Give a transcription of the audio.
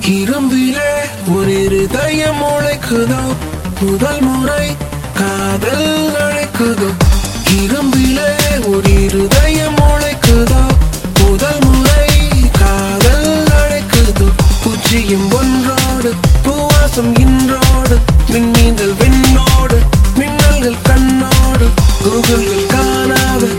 இரும்பிலே ஒரு இருதயம் உழைக்குதோ முதல் முறை காதல் அழைக்குதோ இரும்பிலே ஒரு இருதயம் உழைக்குதோ முதல் முறை காதல் அழைக்குதோ பூச்சியும் ஒன்றோடு பூவாசம் இன்றோடு மின்னீந்தல் விண்ணோடு மின்னல்கள் கண்ணோடு கூகுள்கள் காணாத